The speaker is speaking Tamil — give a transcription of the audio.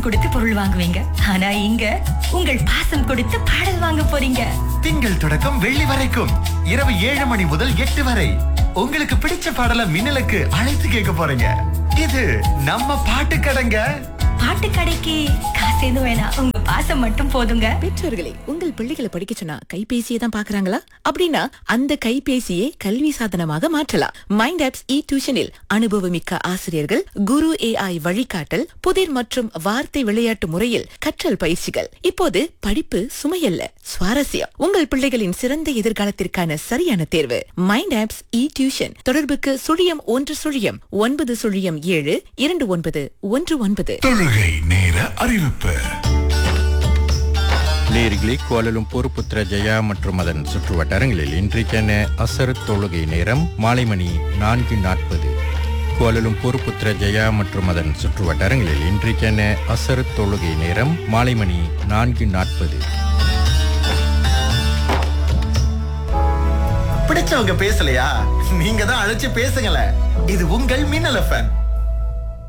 கொடுத்து பொருள் வாங்குவீங்க ஆனா இங்க உங்கள் பாசம் கொடுத்து பாடல் வாங்க போறீங்க திங்கள் தொடக்கம் வெள்ளி வரைக்கும் இரவு ஏழு மணி முதல் எட்டு வரை உங்களுக்கு பிடிச்ச பாடல மின்னலுக்கு அழைத்து கேட்க போறீங்க இது நம்ம பாட்டு கடைங்க பாட்டு கடைக்கு காசு எதுவும் வேணாம் உங்க பாசம் மட்டும் போதுங்க பெற்றோர்களே உங்கள் பிள்ளைகளை படிக்க சொன்னா கைபேசியை தான் பாக்குறாங்களா அப்படின்னா அந்த கைபேசியை கல்வி சாதனமாக மாற்றலாம் மைண்ட் ஆப்ஸ் இ டியூஷனில் அனுபவமிக்க ஆசிரியர்கள் குரு ஏஐ வழிகாட்டல் புதிர் மற்றும் வார்த்தை விளையாட்டு முறையில் கற்றல் பயிற்சிகள் இப்போது படிப்பு சுமையல்ல சுவாரஸ்யம் உங்கள் பிள்ளைகளின் சிறந்த எதிர்காலத்திற்கான சரியான தேர்வு மைண்ட் ஆப்ஸ் இ டியூஷன் தொடர்புக்கு சுழியம் ஒன்று சுழியம் ஒன்பது சுழியம் ஏழு இரண்டு ஒன்பது ஒன்று ஒன்பது தொழுகை நேர அறிவிப்பு நேரிகளே கோலலும்பூர் புத்ரஜயா மற்றும் அதன் சுற்று வட்டாரங்களில் இன்றைக்கான அசர் தொழுகை நேரம் மாலை மணி நான்கு நாற்பது கோலலும்பூர் புத்ரஜயா மற்றும் அதன் சுற்று வட்டாரங்களில் இன்றைக்கான அசர் தொழுகை நேரம் மாலை மணி நான்கு நாற்பது பிடிச்சவங்க பேசலையா நீங்க தான் அழைச்சு பேசுங்களேன் இது உங்கள் மின்னல் எஃப்எம்